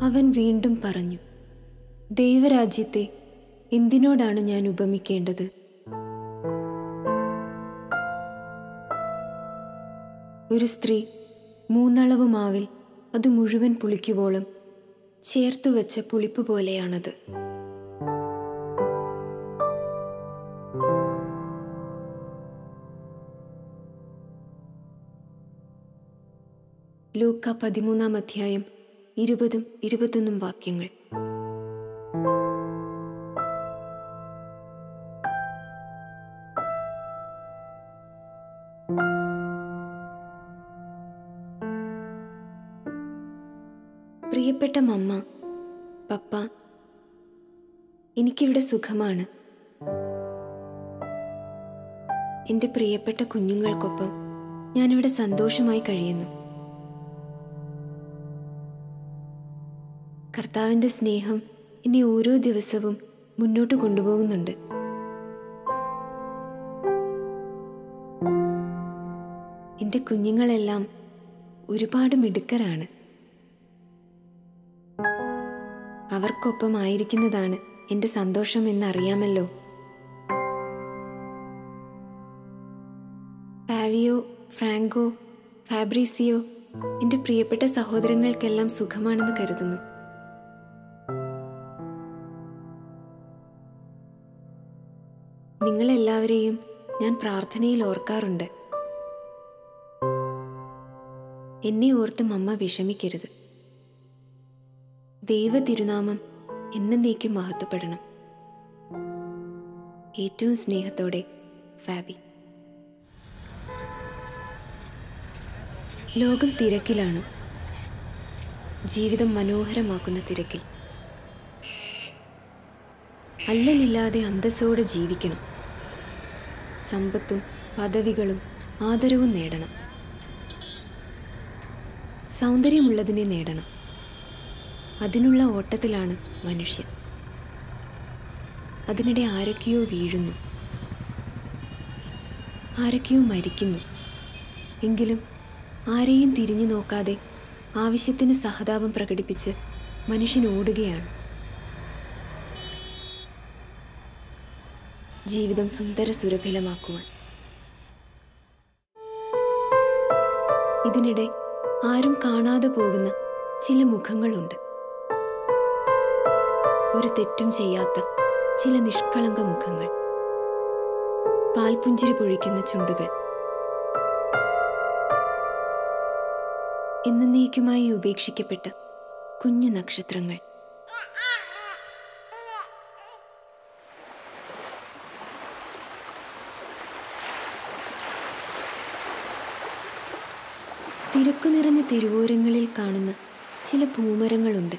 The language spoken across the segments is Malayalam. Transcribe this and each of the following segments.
അവൻ വീണ്ടും പറഞ്ഞു ദൈവരാജ്യത്തെ എന്തിനോടാണ് ഞാൻ ഉപമിക്കേണ്ടത് ഒരു സ്ത്രീ മൂന്നളവ് മാവിൽ അത് മുഴുവൻ പുളിക്കുവോളം ചേർത്തു വെച്ച പുളിപ്പ് പോലെയാണത് ലൂക്ക പതിമൂന്നാം അധ്യായം ഇരുപതും ഇരുപത്തൊന്നും വാക്യങ്ങൾ പ്രിയപ്പെട്ട മമ്മ പപ്പ എനിക്കിവിടെ സുഖമാണ് എൻ്റെ പ്രിയപ്പെട്ട കുഞ്ഞുങ്ങൾക്കൊപ്പം ഞാനിവിടെ സന്തോഷമായി കഴിയുന്നു കർത്താവിൻ്റെ സ്നേഹം എന്നെ ഓരോ ദിവസവും മുന്നോട്ട് കൊണ്ടുപോകുന്നുണ്ട് എൻ്റെ കുഞ്ഞുങ്ങളെല്ലാം ഒരുപാട് മിടുക്കരാണ് അവർക്കൊപ്പം ആയിരിക്കുന്നതാണ് എൻ്റെ സന്തോഷം എന്നറിയാമല്ലോ പാവിയോ ഫ്രാങ്കോ ഫാബ്രീസിയോ എൻ്റെ പ്രിയപ്പെട്ട സഹോദരങ്ങൾക്കെല്ലാം സുഖമാണെന്ന് കരുതുന്നു നിങ്ങളെല്ലാവരെയും ഞാൻ പ്രാർത്ഥനയിൽ ഓർക്കാറുണ്ട് എന്നെ ഓർത്ത് മമ്മ വിഷമിക്കരുത് ദൈവ തിരുനാമം എന്നേക്കും മഹത്വപ്പെടണം ഏറ്റവും സ്നേഹത്തോടെ ഫാബി ലോകം തിരക്കിലാണ് ജീവിതം മനോഹരമാക്കുന്ന തിരക്കിൽ അല്ലലില്ലാതെ അന്തസ്സോടെ ജീവിക്കണം സമ്പത്തും പദവികളും ആദരവും നേടണം സൗന്ദര്യമുള്ളതിനെ നേടണം അതിനുള്ള ഓട്ടത്തിലാണ് മനുഷ്യൻ അതിനിടെ ആരൊക്കെയോ വീഴുന്നു ആരൊക്കെയോ മരിക്കുന്നു എങ്കിലും ആരെയും തിരിഞ്ഞു നോക്കാതെ ആവശ്യത്തിന് സഹതാപം പ്രകടിപ്പിച്ച് മനുഷ്യൻ ഓടുകയാണ് ജീവിതം സുന്ദര സുരഭിലമാക്കുവാൻ ഇതിനിടെ ആരും കാണാതെ പോകുന്ന ചില മുഖങ്ങളുണ്ട് ഒരു തെറ്റും ചെയ്യാത്ത ചില നിഷ്കളങ്ക മുഖങ്ങൾ പാൽപുഞ്ചിരി പൊഴിക്കുന്ന ചുണ്ടുകൾ എന്നേക്കുമായി ഉപേക്ഷിക്കപ്പെട്ട കുഞ്ഞു നക്ഷത്രങ്ങൾ തിരക്കു നിറഞ്ഞ തെരുവോരങ്ങളിൽ കാണുന്ന ചില പൂമരങ്ങളുണ്ട്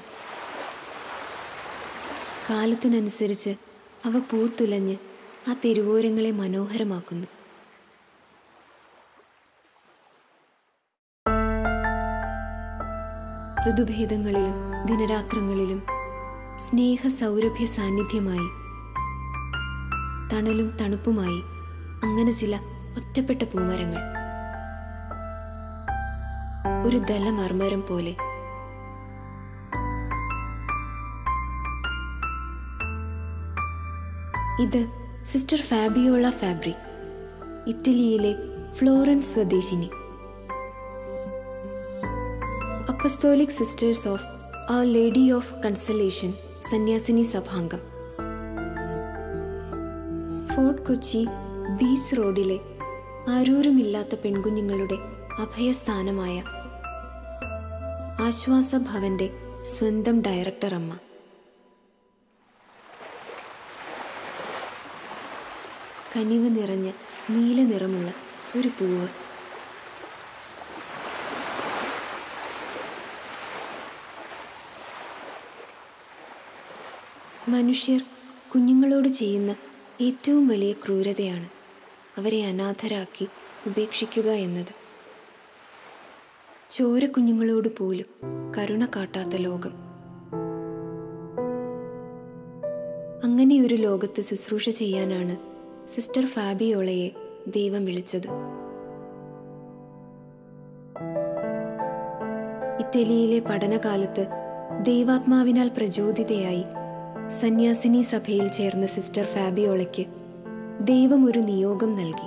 കാലത്തിനനുസരിച്ച് അവ പൂത്തുലഞ്ഞ് ആ തെരുവോരങ്ങളെ മനോഹരമാക്കുന്നു ഋതുഭേദങ്ങളിലും ദിനരാത്രങ്ങളിലും സ്നേഹ സൗരഭ്യ സാന്നിധ്യമായി തണലും തണുപ്പുമായി അങ്ങനെ ചില ഒറ്റപ്പെട്ട പൂമരങ്ങൾ ഒരു ദലമർമരം പോലെ ഇത് സിസ്റ്റർ ഫാബിയോള ഫാബ്രി ഇറ്റലിയിലെ ഫ്ലോറൻസ് സ്വദേശിനി apostolic sisters of our lady of consolation സന്യാസിനി സഭാംഗം ഫോർട്ട് കൊച്ചി ബീച്ച് റോഡിലെ ആരൂരുമില്ലാത്ത പെൺകുഞ്ഞുങ്ങളുടെ അഭയസ്ഥാനമായ ആശ്വാസ ഭവന്റെ സ്വന്തം ഡയറക്ടർ അമ്മ കനിവ് നിറഞ്ഞ നീല നിറമുള്ള ഒരു പൂവ് മനുഷ്യർ കുഞ്ഞുങ്ങളോട് ചെയ്യുന്ന ഏറ്റവും വലിയ ക്രൂരതയാണ് അവരെ അനാഥരാക്കി ഉപേക്ഷിക്കുക എന്നത് ചോര കുഞ്ഞുങ്ങളോട് പോലും കരുണ കാട്ടാത്ത ലോകം അങ്ങനെയൊരു ലോകത്ത് ശുശ്രൂഷ ചെയ്യാനാണ് സിസ്റ്റർ ഫാബിയോളയെ ദൈവം വിളിച്ചത് ഇറ്റലിയിലെ പഠനകാലത്ത് ദൈവാത്മാവിനാൽ പ്രചോദിതയായി സന്യാസിനി സഭയിൽ ചേർന്ന സിസ്റ്റർ ഫാബിയോളയ്ക്ക് ദൈവം ഒരു നിയോഗം നൽകി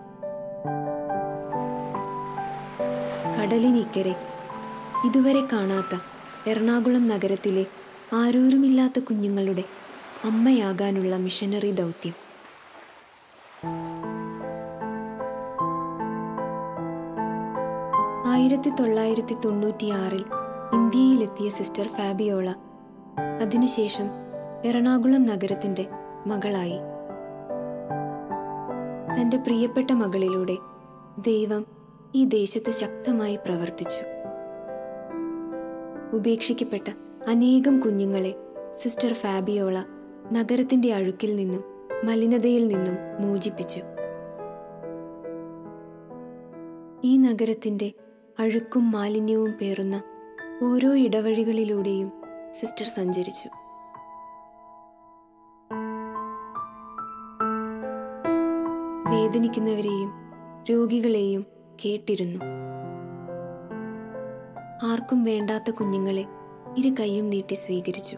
കടലിനിക്കരെ ഇതുവരെ കാണാത്ത എറണാകുളം നഗരത്തിലെ ആരോരുമില്ലാത്ത കുഞ്ഞുങ്ങളുടെ അമ്മയാകാനുള്ള മിഷനറി ദൗത്യം ആയിരത്തി തൊള്ളായിരത്തി തൊണ്ണൂറ്റിയാറിൽ ഇന്ത്യയിലെത്തിയ സിസ്റ്റർ ഫാബിയോള അതിനുശേഷം എറണാകുളം നഗരത്തിന്റെ മകളായി തന്റെ പ്രിയപ്പെട്ട മകളിലൂടെ ദൈവം ഈ ദേശത്ത് ശക്തമായി പ്രവർത്തിച്ചു ഉപേക്ഷിക്കപ്പെട്ട അനേകം കുഞ്ഞുങ്ങളെ സിസ്റ്റർ ഫാബിയോള നഗരത്തിന്റെ അഴുക്കിൽ നിന്നും മലിനതയിൽ നിന്നും മോചിപ്പിച്ചു ഈ നഗരത്തിന്റെ അഴുക്കും മാലിന്യവും പേറുന്ന ഓരോ ഇടവഴികളിലൂടെയും സിസ്റ്റർ സഞ്ചരിച്ചു വേദനിക്കുന്നവരെയും രോഗികളെയും കേട്ടിരുന്നു ആർക്കും വേണ്ടാത്ത കുഞ്ഞുങ്ങളെ ഇരു കൈയും നീട്ടി സ്വീകരിച്ചു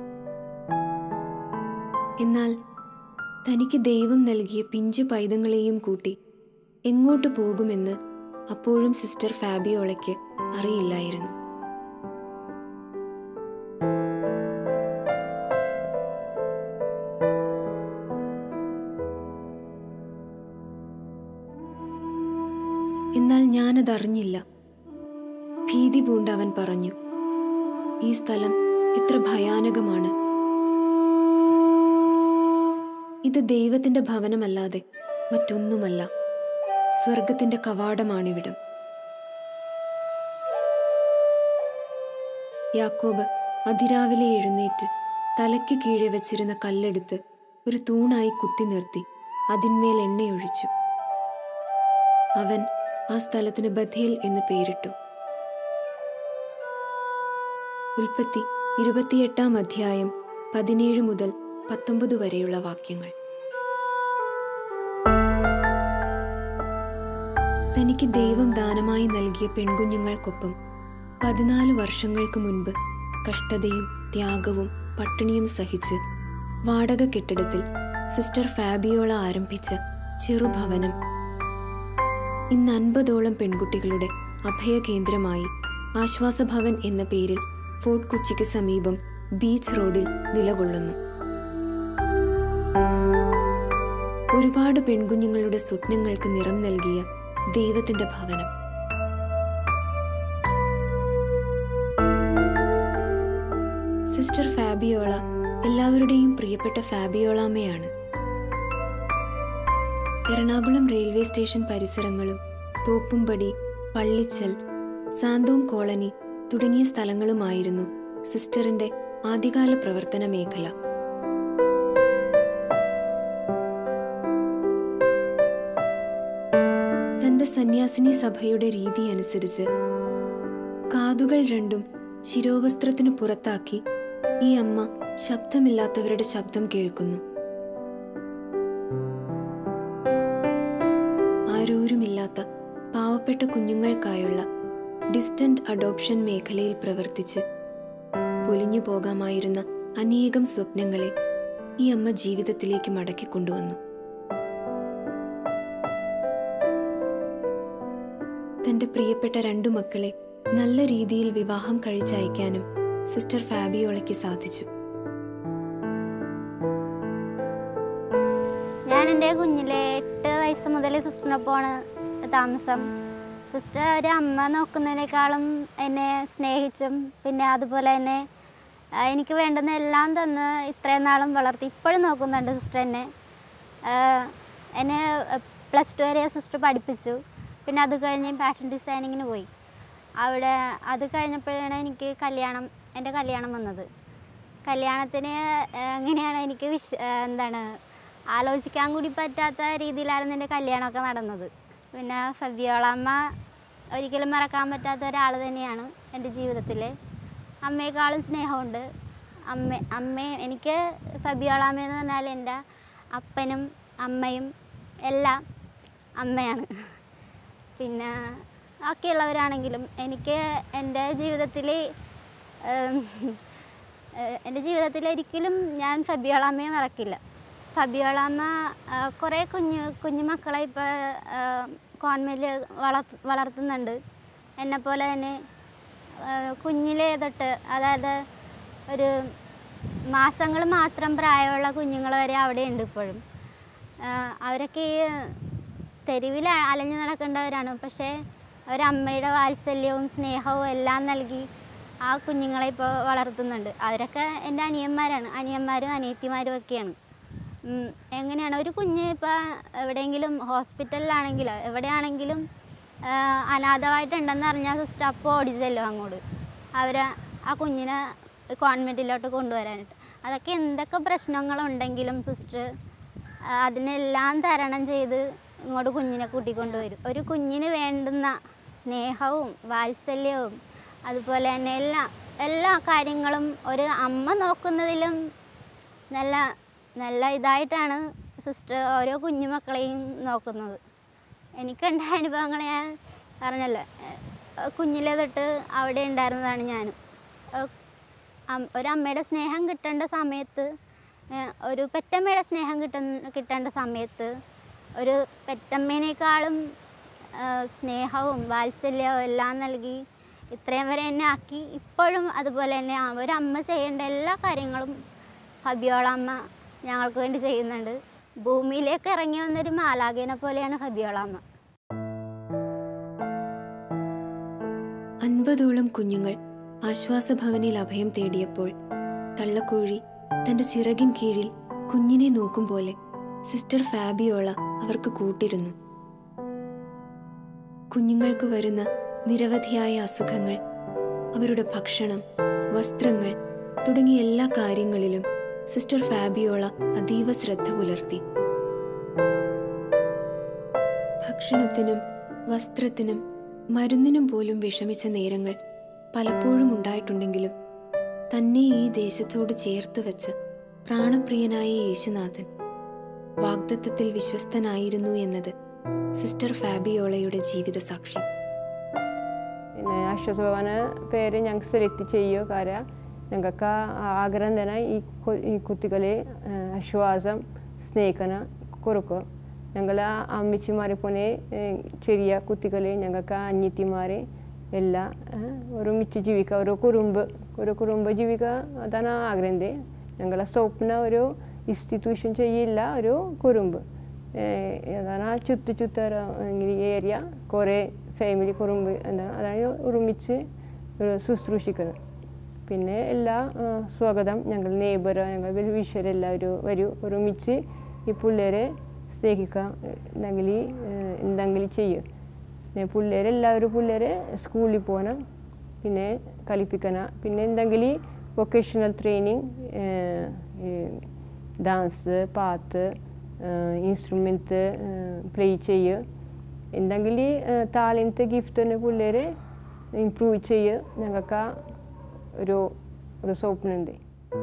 എന്നാൽ തനിക്ക് ദൈവം നൽകിയ പിഞ്ചു പൈതങ്ങളെയും കൂട്ടി എങ്ങോട്ട് പോകുമെന്ന് അപ്പോഴും സിസ്റ്റർ ഫാബിയോളയ്ക്ക് അറിയില്ലായിരുന്നു എന്നാൽ ഞാനതറിഞ്ഞില്ല ഭീതി പൂണ്ട് അവൻ പറഞ്ഞു ഈ സ്ഥലം എത്ര ഭയാനകമാണ് ഇത് ദൈവത്തിന്റെ ഭവനമല്ലാതെ മറ്റൊന്നുമല്ല സ്വർഗത്തിന്റെ കവാടമാണിവിടം യാക്കോബ് അതിരാവിലെ എഴുന്നേറ്റ് തലയ്ക്ക് കീഴെ വച്ചിരുന്ന കല്ലെടുത്ത് ഒരു തൂണായി കുത്തി നിർത്തി അതിന്മേൽ എണ്ണയൊഴിച്ചു അവൻ ആ സ്ഥലത്തിന് ബഥേൽ എന്ന് പേരിട്ടു ഉൽപ്പത്തി ഇരുപത്തിയെട്ടാം അധ്യായം പതിനേഴ് മുതൽ പത്തൊമ്പത് വരെയുള്ള വാക്യങ്ങൾ തനിക്ക് ദൈവം ദാനമായി നൽകിയ പെൺകുഞ്ഞുങ്ങൾക്കൊപ്പം പതിനാല് വർഷങ്ങൾക്ക് മുൻപ് കഷ്ടതയും ത്യാഗവും പട്ടിണിയും സഹിച്ച് വാടക കെട്ടിടത്തിൽ സിസ്റ്റർ ഫാബിയോള ആരംഭിച്ച ചെറുഭവനം ഇന്ന് അൻപതോളം പെൺകുട്ടികളുടെ അഭയകേന്ദ്രമായി ആശ്വാസഭവൻ എന്ന പേരിൽ ഫോർട്ട് കൊച്ചിക്ക് സമീപം ബീച്ച് റോഡിൽ നിലകൊള്ളുന്നു ഒരുപാട് പെൺകുഞ്ഞുങ്ങളുടെ സ്വപ്നങ്ങൾക്ക് നിറം നൽകിയ ദൈവത്തിന്റെ ഭവനം സിസ്റ്റർ ഫാബിയോള എല്ലാവരുടെയും പ്രിയപ്പെട്ട ഫാബിയോളാമ്മയാണ് എറണാകുളം റെയിൽവേ സ്റ്റേഷൻ പരിസരങ്ങളും തോപ്പുംപടി പള്ളിച്ചൽ സാന്തോം കോളനി തുടങ്ങിയ സ്ഥലങ്ങളുമായിരുന്നു സിസ്റ്ററിന്റെ ആദ്യകാല പ്രവർത്തന മേഖല തന്റെ സന്യാസിനി സഭയുടെ രീതി അനുസരിച്ച് കാതുകൾ രണ്ടും ശിരോവസ്ത്രത്തിന് പുറത്താക്കി ഈ അമ്മ ശബ്ദമില്ലാത്തവരുടെ ശബ്ദം കേൾക്കുന്നു ആരോരുമില്ലാത്ത പാവപ്പെട്ട കുഞ്ഞുങ്ങൾക്കായുള്ള ഡിസ്റ്റന്റ് അഡോപ്ഷൻ മേഖലയിൽ പ്രവർത്തിച്ച് പൊലിഞ്ഞു പോകാമായിരുന്ന അനേകം സ്വപ്നങ്ങളെ ഈ അമ്മ ജീവിതത്തിലേക്ക് മടക്കിക്കൊണ്ടുവന്നു തന്റെ പ്രിയപ്പെട്ട രണ്ടു മക്കളെ നല്ല രീതിയിൽ വിവാഹം കഴിച്ചയക്കാനും സിസ്റ്റർ ഫാബിയോളയ്ക്ക് സാധിച്ചു ഞാൻ എൻ്റെ കുഞ്ഞിലെ എട്ട് വയസ്സ് മുതൽ സിസ്റ്ററിനൊപ്പമാണ് താമസം സിസ്റ്റർ ഒരു അമ്മ നോക്കുന്നതിനേക്കാളും എന്നെ സ്നേഹിച്ചും പിന്നെ അതുപോലെ തന്നെ ആ, എനിക്ക് വേണ്ടുന്ന എല്ലാം തന്ന് ഇത്രയും നാളും വളർത്തി ഇപ്പോഴും നോക്കുന്നുണ്ട് സിസ്റ്റർ എന്നെ ആ, എന്നെ പ്ലസ് ടു വരെ സിസ്റ്റർ പഠിപ്പിച്ചു പിന്നെ അത് കഴിഞ്ഞ് ഫാഷൻ ഡിസൈനിങ്ങിന് പോയി അവിടെ അത് കഴിഞ്ഞപ്പോഴാണ് എനിക്ക് കല്യാണം എൻ്റെ കല്യാണം വന്നത് കല്യാണത്തിന് ആ, എങ്ങനെയാണ് എനിക്ക് വിശ് ആ, എന്താണ് ആലോചിക്കാൻ കൂടി പറ്റാത്ത രീതിയിലായിരുന്നു എൻ്റെ കല്യാണമൊക്കെ നടന്നത് പിന്നെ ഫബിയോളമ്മ ഒരിക്കലും മറക്കാൻ പറ്റാത്ത ഒരാൾ തന്നെയാണ് എൻ്റെ ജീവിതത്തിൽ അമ്മയെക്കാളും സ്നേഹമുണ്ട് അമ്മ അമ്മയും എനിക്ക് ഫബിയോളാമ്മ എന്ന് പറഞ്ഞാൽ എൻ്റെ അപ്പനും അമ്മയും എല്ലാം അമ്മയാണ് പിന്നെ ബാക്കിയുള്ളവരാണെങ്കിലും എനിക്ക് എൻ്റെ ജീവിതത്തിൽ ഏം, ഏഹ് എൻ്റെ ജീവിതത്തിൽ ഒരിക്കലും ഞാൻ ഫബിയോളാമ്മയെ മറക്കില്ല ഫബിയോളാമ്മ ആ, കുറേ കുഞ്ഞു കുഞ്ഞു മക്കളെ ഇപ്പോൾ കോൺവെൻറ്റിൽ വളർ വളർത്തുന്നുണ്ട് എന്നെപ്പോലെ തന്നെ ആ, കുഞ്ഞിലേ തൊട്ട് അതായത് ഒരു മാസങ്ങൾ മാത്രം പ്രായമുള്ള കുഞ്ഞുങ്ങൾ വരെ അവിടെയുണ്ട് ഇപ്പോഴും ആ, അവരൊക്കെ ഈ തെരുവിൽ അലഞ്ഞു നടക്കേണ്ടവരാണ് പക്ഷേ അവരമ്മയുടെ വാത്സല്യവും സ്നേഹവും എല്ലാം നൽകി ആ കുഞ്ഞുങ്ങളെ ഇപ്പോൾ വളർത്തുന്നുണ്ട് അവരൊക്കെ എൻ്റെ അനിയന്മാരാണ് അനിയന്മാരും അനിയത്തിമാരും ഒക്കെയാണ് ഉം, എങ്ങനെയാണ് ഒരു കുഞ്ഞ് ഇപ്പോൾ എവിടെയെങ്കിലും ഹോസ്പിറ്റലിലാണെങ്കിലോ എവിടെയാണെങ്കിലും ആ, അനാഥമായിട്ടുണ്ടെന്ന് അറിഞ്ഞാൽ സിസ്റ്റർ അപ്പോൾ ഓടിച്ചല്ലോ അങ്ങോട്ട് അവർ ആ കുഞ്ഞിനെ കോൺവെൻറ്റിലോട്ട് കൊണ്ടുവരാനായിട്ട് അതൊക്കെ എന്തൊക്കെ പ്രശ്നങ്ങളുണ്ടെങ്കിലും സിസ്റ്റർ അതിനെല്ലാം തരണം ചെയ്ത് ഇങ്ങോട്ട് കുഞ്ഞിനെ കൂട്ടിക്കൊണ്ടുവരും ഒരു കുഞ്ഞിന് വേണ്ടുന്ന സ്നേഹവും വാത്സല്യവും അതുപോലെ തന്നെ എല്ലാ എല്ലാ കാര്യങ്ങളും ഒരു അമ്മ നോക്കുന്നതിലും നല്ല നല്ല ഇതായിട്ടാണ് സിസ്റ്റർ ഓരോ കുഞ്ഞു മക്കളെയും നോക്കുന്നത് എനിക്കുണ്ടായ അനുഭവങ്ങൾ ഞാൻ പറഞ്ഞല്ലോ ഏഹ് കുഞ്ഞിലെ തൊട്ട് അവിടെ ഉണ്ടായിരുന്നതാണ് ഞാനും ഏഹ് അം- ഒരമ്മയുടെ സ്നേഹം കിട്ടേണ്ട സമയത്ത് ഏഹ് ഒരു പെറ്റമ്മയുടെ സ്നേഹം കിട്ടുന്ന കിട്ടേണ്ട സമയത്ത് ഒരു പെറ്റമ്മേനേക്കാളും ഏഹ് സ്നേഹവും വാത്സല്യവും എല്ലാം നൽകി ഇത്രയും വരെ എന്നെ ആക്കി ഇപ്പോഴും അതുപോലെ തന്നെ ആ ഒരമ്മ ചെയ്യേണ്ട എല്ലാ കാര്യങ്ങളും ഫബിയോളമ്മ ഞങ്ങൾക്ക് വേണ്ടി ചെയ്യുന്നുണ്ട് ഭൂമിയിലേക്ക് ഇറങ്ങി വന്നൊരു മാലാഖേനെ പോലെയാണ് ഫബിയോളമ്മ അൻപതോളം കുഞ്ഞുങ്ങൾ ആശ്വാസഭവനിൽ അഭയം തേടിയപ്പോൾ തള്ളക്കോഴി തന്റെ ചിറകിൻ കീഴിൽ കുഞ്ഞിനെ നോക്കും പോലെ സിസ്റ്റർ ഫാബിയോള അവർക്ക് കൂട്ടിരുന്നു കുഞ്ഞുങ്ങൾക്ക് വരുന്ന നിരവധിയായ അസുഖങ്ങൾ അവരുടെ ഭക്ഷണം വസ്ത്രങ്ങൾ തുടങ്ങിയ എല്ലാ കാര്യങ്ങളിലും സിസ്റ്റർ ഫാബിയോള അതീവ ശ്രദ്ധ പുലർത്തി ഭക്ഷണത്തിനും വസ്ത്രത്തിനും മരുന്നിനും പോലും വിഷമിച്ച നേരങ്ങൾ പലപ്പോഴും ഉണ്ടായിട്ടുണ്ടെങ്കിലും തന്നെ ഈ ദേശത്തോട് ചേർത്ത് വെച്ച് പ്രാണപ്രിയനായ യേശുനാഥൻ വാഗ്ദത്തത്തിൽ വിശ്വസ്തനായിരുന്നു എന്നത് സിസ്റ്റർ ഫാബിയോളയുടെ ജീവിത സാക്ഷ്യം പിന്നെ ആശ്വാസഭവന പേര് ഞങ്ങൾക്ക് സെലക്ട് ചെയ്യുക കാര്യം ഞങ്ങൾക്ക് ആഗ്രഹം തന്നെ ഈ കു- ഈ കുട്ടികളെ ആ, ആശ്വാസം സ്നേഹന കൊടുക്കുക ഞങ്ങൾ അമ്മച്ചിമാരെ പോലെ ഏ, ചെറിയ കുട്ടികളെ ഞങ്ങൾക്ക് അനിയത്തിമാരെ എല്ലാം ആ, ഒരുമിച്ച് ജീവിക്കുക ഒരു കുടുംബ ഒരു കുടുംബ ജീവിക്കുക അതാണ് ആഗ്രഹം ഞങ്ങളെ സ്വപ്ന ഒരു ഇൻസ്റ്റിറ്റ്യൂഷൻ ചെയ്യില്ല ഒരു കുടുംബ അതാണ് ആ ചുറ്റു ചുറ്റര ഇങ്ങനെ ഏരിയ കുറേ ഫാമിലി കുറുമ്പ് എന്താ അതായത് ഒരുമിച്ച് ഒരു ശുശ്രൂഷിക്കണം പിന്നെ എല്ലാ ആ, സ്വാഗതം ഞങ്ങൾ നെയ്ബർ ഞങ്ങൾ വിഷരെല്ലാവരും വരും ഒരുമിച്ച് ഈ പിള്ളേരെ സ്നേഹിക്കുക എന്തെങ്കിൽ എന്തെങ്കിലും ചെയ്യും പിന്നെ പിള്ളേരെല്ലാവരും പിള്ളേരെ സ്കൂളിൽ പോകണം പിന്നെ കളിപ്പിക്കണം പിന്നെ എന്തെങ്കിലും വൊക്കേഷണൽ ട്രെയിനിങ് ഡാൻസ് പാട്ട് ഇൻസ്ട്രുമെൻറ്റ് പ്ലേ ചെയ്യുക എന്തെങ്കിലും ടാലൻറ്റ് ഗിഫ്റ്റിന് പിള്ളേരെ ഇമ്പ്രൂവ് ചെയ്യുക ഞങ്ങൾക്ക് ഒരു ഒരു സ്വപ്നമുണ്ട്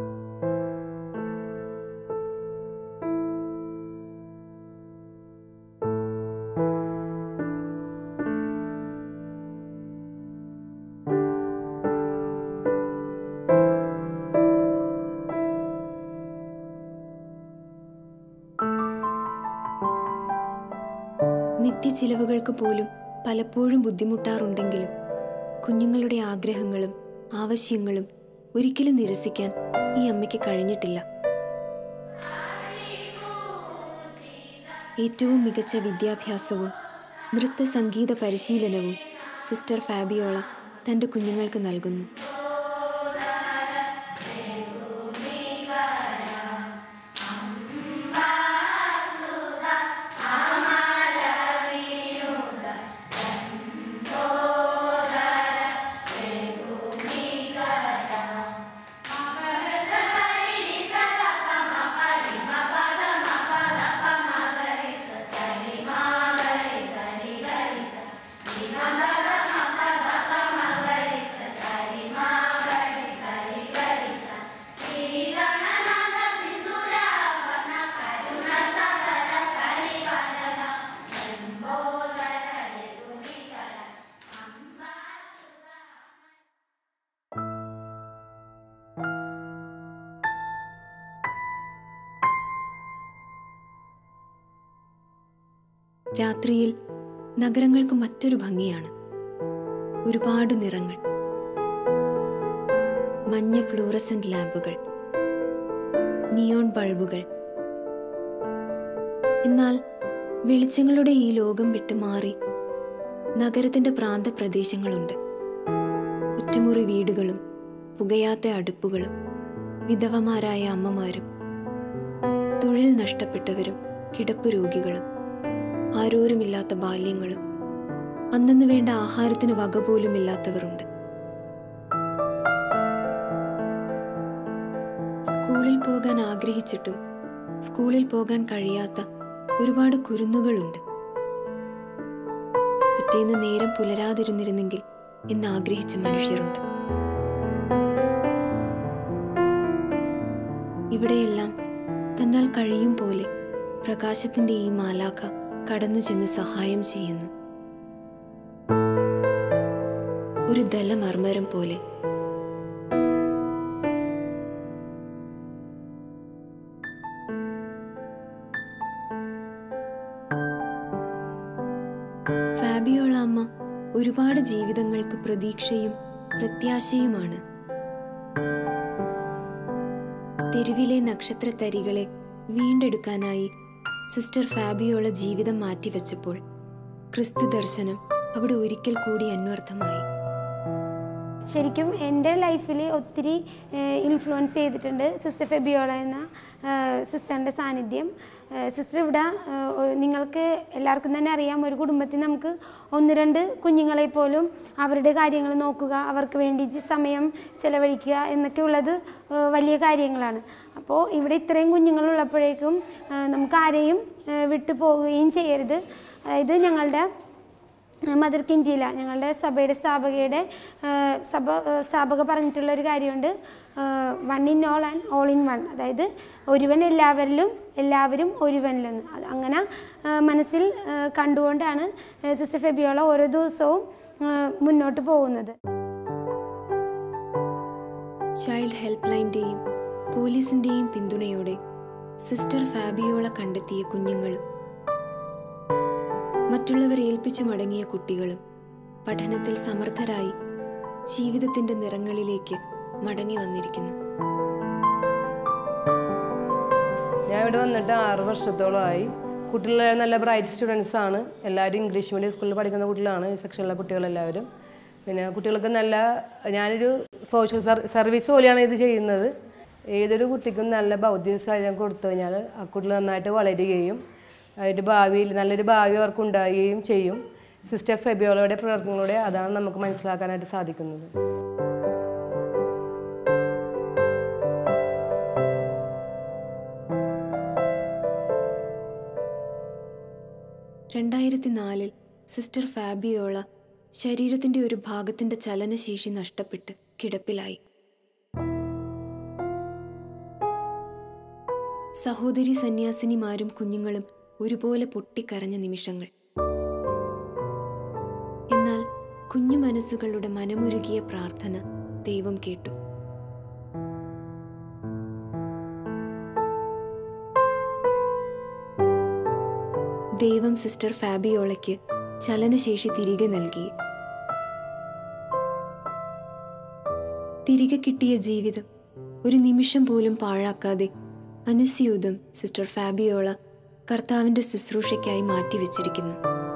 നിത്യചിലവുകൾക്ക് പോലും പലപ്പോഴും ബുദ്ധിമുട്ടാറുണ്ടെങ്കിലും കുഞ്ഞുങ്ങളുടെ ആഗ്രഹങ്ങളും ആവശ്യങ്ങളും ഒരിക്കലും നിരസിക്കാൻ ഈ അമ്മയ്ക്ക് കഴിഞ്ഞിട്ടില്ല ഏറ്റവും മികച്ച വിദ്യാഭ്യാസവും നൃത്ത സംഗീത പരിശീലനവും സിസ്റ്റർ ഫാബിയോള തൻ്റെ കുഞ്ഞുങ്ങൾക്ക് നൽകുന്നു Sari രാത്രിയിൽ നഗരങ്ങൾക്ക് മറ്റൊരു ഭംഗിയാണ് ഒരുപാട് നിറങ്ങൾ മഞ്ഞ ഫ്ലൂറസെന്റ് ലാമ്പുകൾ നിയോൺ ബൾബുകൾ എന്നാൽ വെളിച്ചങ്ങളുടെ ഈ ലോകം വിട്ട് മാറി നഗരത്തിന്റെ പ്രാന്തപ്രദേശങ്ങളുണ്ട് ഒറ്റമുറി വീടുകളും പുകയാത്ത അടുപ്പുകളും വിധവമാരായ അമ്മമാരും തൊഴിൽ നഷ്ടപ്പെട്ടവരും കിടപ്പ് രോഗികളും ആരോരുമില്ലാത്ത ബാല്യങ്ങളും അന്നു വേണ്ട ആഹാരത്തിന് വക പോലും ഇല്ലാത്തവരുണ്ട് സ്കൂളിൽ പോകാൻ ആഗ്രഹിച്ചിട്ടും സ്കൂളിൽ പോകാൻ കഴിയാത്ത ഒരുപാട് കുരുന്നുകളുണ്ട് പിറ്റേന്ന് നേരം പുലരാതിരുന്നിരുന്നെങ്കിൽ എന്ന് ആഗ്രഹിച്ച മനുഷ്യരുണ്ട് ഇവിടെയെല്ലാം തന്നാൽ കഴിയും പോലെ പ്രകാശത്തിന്റെ ഈ മാലാഖ കടന്നു ചെന്ന് സഹായം ചെയ്യുന്നു ഒരു ദലമർമരം പോലെ ഫാബിയോള അമ്മ ഒരുപാട് ജീവിതങ്ങൾക്ക് പ്രതീക്ഷയും പ്രത്യാശയുമാണ് തെരുവിലെ നക്ഷത്രത്തരികളെ വീണ്ടെടുക്കാനായി സിസ്റ്റർ ഫാബിയോള ജീവിതം മാറ്റിവെച്ചപ്പോൾ ക്രിസ്തു ദർശനം അവിടെ ഒരിക്കൽ കൂടി അന്വർത്ഥമായി ശരിക്കും എൻ്റെ ലൈഫിൽ ഒത്തിരി ഇൻഫ്ലുവൻസ് ചെയ്തിട്ടുണ്ട് സിസ്റ്റർ ഫെബിയോള എന്ന സിസ്റ്ററിൻ്റെ സാന്നിധ്യം സിസ്റ്റർ ഇവിടെ ഏഹ്, ഒ- നിങ്ങൾക്ക് എല്ലാവർക്കും തന്നെ അറിയാം ഒരു കുടുംബത്തിൽ നമുക്ക് ഒന്ന് രണ്ട് കുഞ്ഞുങ്ങളെ പോലും അവരുടെ കാര്യങ്ങൾ നോക്കുക അവർക്ക് വേണ്ടി സമയം ചെലവഴിക്കുക എന്നൊക്കെ ഉള്ളത് ഏഹ്, വലിയ കാര്യങ്ങളാണ് അപ്പോൾ ഇവിടെ ഇത്രയും കുഞ്ഞുങ്ങളുള്ളപ്പോഴേക്കും ഏഹ്, നമുക്ക് ആരെയും ഏഹ്, വിട്ടു പോവുകയും ചെയ്യരുത് അതായത് ഞങ്ങളുടെ മദർ കിൻറ്റിയില ഞങ്ങളുടെ സഭയുടെ സ്ഥാപകയുടെ ആ, സഭ ആ, സ്ഥാപക പറഞ്ഞിട്ടുള്ള ഒരു കാര്യമുണ്ട് one in all and all in one അതായത് ഒരുവൻ എല്ലാവരിലും എല്ലാവരും ഒരുവനിലെന്ന് അത് അങ്ങനെ ആ, മനസ്സിൽ ആ, കണ്ടുകൊണ്ടാണ് ആ, സിസ്റ്റർ ഫെബിയോള ഓരോ ദിവസവും ആ, മുന്നോട്ട് പോകുന്നത് ചൈൽഡ് ഹെൽപ്പ് ലൈൻ്റെയും പോലീസിൻ്റെയും പിന്തുണയോടെ സിസ്റ്റർ ഫാബിയോള കണ്ടെത്തിയ കുഞ്ഞുങ്ങളും മറ്റുള്ളവർ ഏൽപ്പിച്ചു മടങ്ങിയ കുട്ടികളും പഠനത്തിൽ സമർത്ഥരായി ജീവിതത്തിന്റെ നിറങ്ങളിലേക്ക് മടങ്ങി വന്നിരിക്കുന്നു ഞാൻ ഇവിടെ വന്നിട്ട് ആറ് വർഷത്തോളമായി കുട്ടികളെ നല്ല ബ്രൈറ്റ് സ്റ്റുഡൻസ് ആണ് എല്ലാവരും ഇംഗ്ലീഷ് മീഡിയം സ്കൂളിൽ പഠിക്കുന്ന കുട്ടികളാണ് ഈ സെക്ഷനിലെ കുട്ടികളെല്ലാവരും പിന്നെ കുട്ടികൾക്ക് നല്ല ഞാനൊരു സോഷ്യൽ സർവീസ് പോലെയാണ് ഇത് ചെയ്യുന്നത് ഏതൊരു കുട്ടിക്കും നല്ല ഭൗതിക സാഹചര്യം കൊടുത്തു കഴിഞ്ഞാൽ ആ കുട്ടികൾ നന്നായിട്ട് വളരുകയും അതിൻ്റെ ഭാവിയിൽ നല്ലൊരു ഭാവി അവർക്ക് ഉണ്ടാകുകയും ചെയ്യും സിസ്റ്റർ ഫെബിയോളയുടെ പ്രവർത്തനങ്ങളോടെ അതാണ് നമുക്ക് മനസ്സിലാക്കാനായിട്ട് സാധിക്കുന്നത് രണ്ടായിരത്തി നാലിൽ സിസ്റ്റർ ഫാബിയോള ശരീരത്തിന്റെ ഒരു ഭാഗത്തിന്റെ ചലനശേഷി നഷ്ടപ്പെട്ട് കിടപ്പിലായി സഹോദരി സന്യാസിനിമാരും കുഞ്ഞുങ്ങളും ഒരുപോലെ പൊട്ടിക്കരഞ്ഞ നിമിഷങ്ങൾ എന്നാൽ കുഞ്ഞു മനസ്സുകളുടെ മനമുരുകിയ പ്രാർത്ഥന ദൈവം കേട്ടു ദൈവം സിസ്റ്റർ ഫാബിയോളയ്ക്ക് ചലനശേഷി തിരികെ നൽകി തിരികെ കിട്ടിയ ജീവിതം ഒരു നിമിഷം പോലും പാഴാക്കാതെ അനുസ്യൂതം സിസ്റ്റർ ഫാബിയോള കർത്താവിന്റെ ശുശ്രൂഷയ്ക്കായി മാറ്റിവെച്ചിരിക്കുന്നു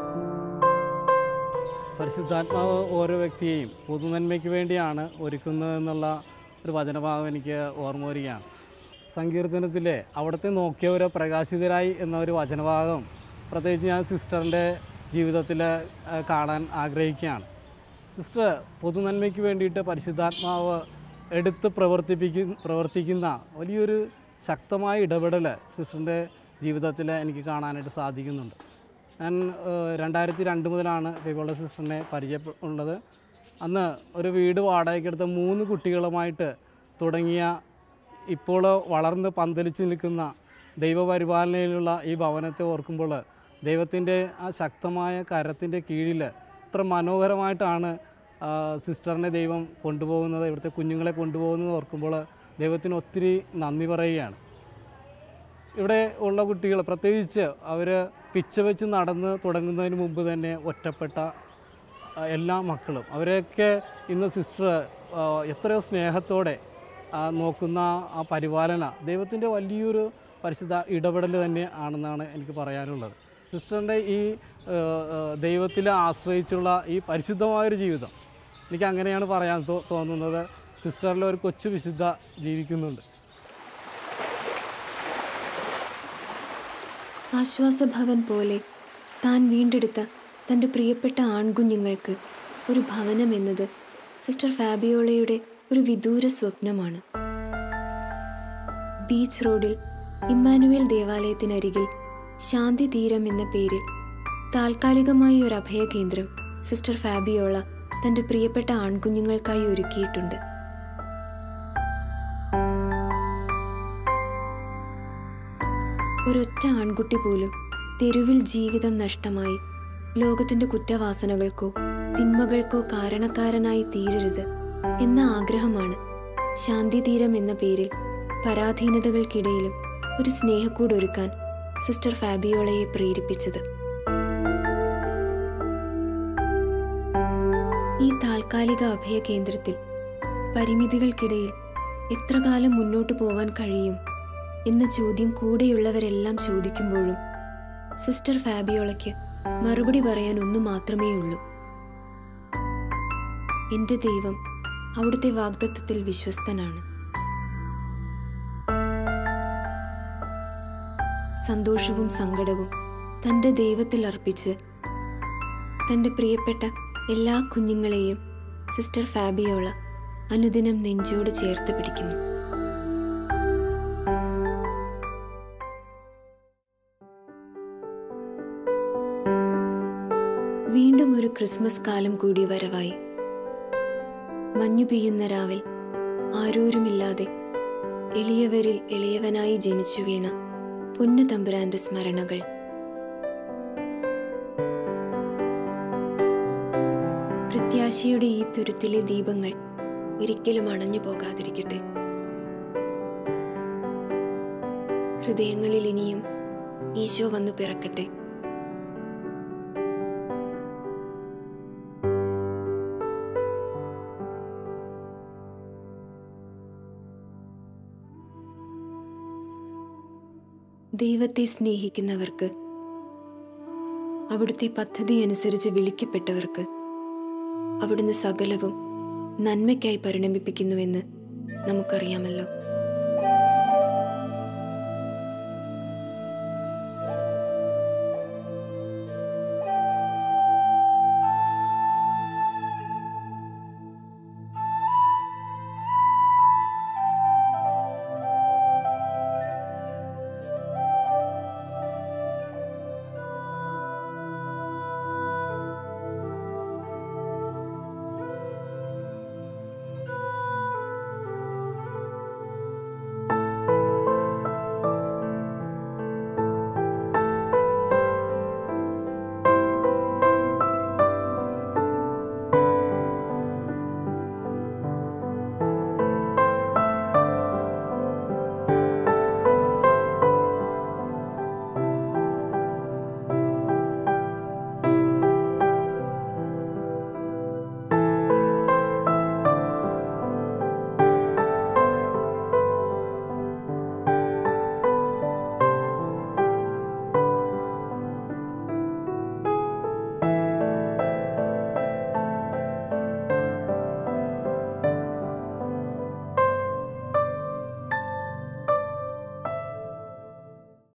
പരിശുദ്ധാത്മാവ് ഓരോ വ്യക്തിയെയും പൊതുനന്മയ്ക്ക് വേണ്ടിയാണ് ഒരുക്കുന്നതെന്നുള്ള ഒരു വചനഭാഗം എനിക്ക് ഓർമ്മ വരികയാണ് സങ്കീർത്തനത്തിലെ അവിടുത്തെ നോക്കിയവരെ പ്രകാശിതരായി എന്ന ഒരു വചനഭാഗം പ്രത്യേകിച്ച് ഞാൻ സിസ്റ്ററിൻ്റെ ജീവിതത്തിൽ ആ, കാണാൻ ആഗ്രഹിക്കുകയാണ് സിസ്റ്റർ പൊതുനന്മയ്ക്ക് വേണ്ടിയിട്ട് പരിശുദ്ധാത്മാവ് എടുത്ത് പ്രവർത്തിപ്പിക്കുന്ന പ്രവർത്തിക്കുന്ന വലിയൊരു ശക്തമായ ഇടപെടൽ സിസ്റ്ററിൻ്റെ ജീവിതത്തിൽ എനിക്ക് കാണാനായിട്ട് സാധിക്കുന്നുണ്ട് ഞാൻ ഏഹ്, രണ്ടായിരത്തി രണ്ട് മുതലാണ് ബേബിയുള്ള സിസ്റ്ററിനെ പരിചയമുള്ളത് അന്ന് ഒരു വീട് വാടകയ്ക്കെടുത്ത മൂന്ന് കുട്ടികളുമായിട്ട് തുടങ്ങിയ ഇപ്പോൾ വളർന്ന് പന്തലിച്ച് നിൽക്കുന്ന ദൈവപരിപാലനയിലുള്ള ഈ ഭവനത്തെ ഓർക്കുമ്പോൾ ദൈവത്തിൻ്റെ ആ ശക്തമായ കരത്തിൻ്റെ കീഴിൽ ഇത്ര മനോഹരമായിട്ടാണ് ആ, സിസ്റ്ററിനെ ദൈവം കൊണ്ടുപോകുന്നത് ഇവിടുത്തെ കുഞ്ഞുങ്ങളെ കൊണ്ടുപോകുന്നത് ഓർക്കുമ്പോൾ ദൈവത്തിന് ഒത്തിരി നന്ദി പറയുകയാണ് ഇവിടെ ഉള്ള കുട്ടികൾ പ്രത്യേകിച്ച് അവർ പിച്ച വെച്ച് നടന്ന് തുടങ്ങുന്നതിന് മുമ്പ് തന്നെ ഒറ്റപ്പെട്ട ആ, എല്ലാ മക്കളും അവരെയൊക്കെ ഇന്ന് സിസ്റ്റർ ആ, എത്രയോ സ്നേഹത്തോടെ ആ, നോക്കുന്ന ആ പരിപാലന ദൈവത്തിൻ്റെ വലിയൊരു പരിശുദ്ധ ഇടപെടൽ തന്നെ ആണെന്നാണ് എനിക്ക് പറയാനുള്ളത് സിസ്റ്ററിൻ്റെ ഈ ആ, ആ, ദൈവത്തിൽ ആശ്രയിച്ചുള്ള ഈ പരിശുദ്ധമായൊരു ജീവിതം എനിക്ക് അങ്ങനെയാണ് പറയാൻ തോ- തോന്നുന്നത് സിസ്റ്ററിലെ ഒരു കൊച്ചു വിശുദ്ധ ജീവിക്കുന്നുണ്ട് ആശ്വാസഭവൻ പോലെ താൻ വീണ്ടെടുത്ത തൻ്റെ പ്രിയപ്പെട്ട ആൺകുഞ്ഞുങ്ങൾക്ക് ഒരു ഭവനം എന്നത് സിസ്റ്റർ ഫാബിയോളയുടെ ഒരു വിദൂര സ്വപ്നമാണ് ബീച്ച് റോഡിൽ ഇമ്മാനുവേൽ ദേവാലയത്തിനരികിൽ ശാന്തി തീരം എന്ന പേരിൽ താൽക്കാലികമായി ഒരു അഭയകേന്ദ്രം സിസ്റ്റർ ഫാബിയോള തൻ്റെ പ്രിയപ്പെട്ട ആൺകുഞ്ഞുങ്ങൾക്കായി ഒരുക്കിയിട്ടുണ്ട് ഒരൊറ്റ ആൺകുട്ടി പോലും തെരുവിൽ ജീവിതം നഷ്ടമായി ലോകത്തിന്റെ കുറ്റവാസനകൾക്കോ തിന്മകൾക്കോ കാരണക്കാരനായി തീരരുത് എന്ന ആഗ്രഹമാണ് ശാന്തിതീരം എന്ന പേരിൽ പരാധീനതകൾക്കിടയിലും ഒരു സ്നേഹക്കൂടൊരുക്കാൻ സിസ്റ്റർ ഫാബിയോളയെ പ്രേരിപ്പിച്ചത് ഈ താൽക്കാലിക അഭയ കേന്ദ്രത്തിൽ പരിമിതികൾക്കിടയിൽ എത്ര കാലം മുന്നോട്ടു പോവാൻ കഴിയും എന്ന ചോദ്യം കൂടെയുള്ളവരെല്ലാം ചോദിക്കുമ്പോഴും സിസ്റ്റർ ഫാബിയോളയ്ക്ക് മറുപടി പറയാൻ ഒന്നു മാത്രമേ ഉള്ളൂ എന്റെ ദൈവം അവിടുത്തെ വാഗ്ദത്വത്തിൽ വിശ്വസ്തനാണ് സന്തോഷവും സങ്കടവും തൻ്റെ ദൈവത്തിൽ അർപ്പിച്ച് തൻ്റെ പ്രിയപ്പെട്ട എല്ലാ കുഞ്ഞുങ്ങളെയും സിസ്റ്റർ ഫാബിയോള അനുദിനം നെഞ്ചോട് ചേർത്ത് പിടിക്കുന്നു വീണ്ടും ഒരു ക്രിസ്മസ് കാലം കൂടി വരവായി മഞ്ഞു പെയ്യുന്ന രാവിൽ ആരോരുമില്ലാതെ എളിയവരിൽ എളിയവനായി ജനിച്ചു വീണ പൊന്നു തമ്പുരാന്റെ സ്മരണകൾ പ്രത്യാശയുടെ ഈ തുരുത്തിലെ ദീപങ്ങൾ ഒരിക്കലും അണഞ്ഞു പോകാതിരിക്കട്ടെ ഹൃദയങ്ങളിൽ ഇനിയും ഈശോ വന്നു പിറക്കട്ടെ ദൈവത്തെ സ്നേഹിക്കുന്നവർക്ക് അവിടുത്തെ പദ്ധതി അനുസരിച്ച് വിളിക്കപ്പെട്ടവർക്ക് അവിടുന്ന് സകലവും നന്മയ്ക്കായി പരിണമിപ്പിക്കുന്നുവെന്ന് നമുക്കറിയാമല്ലോ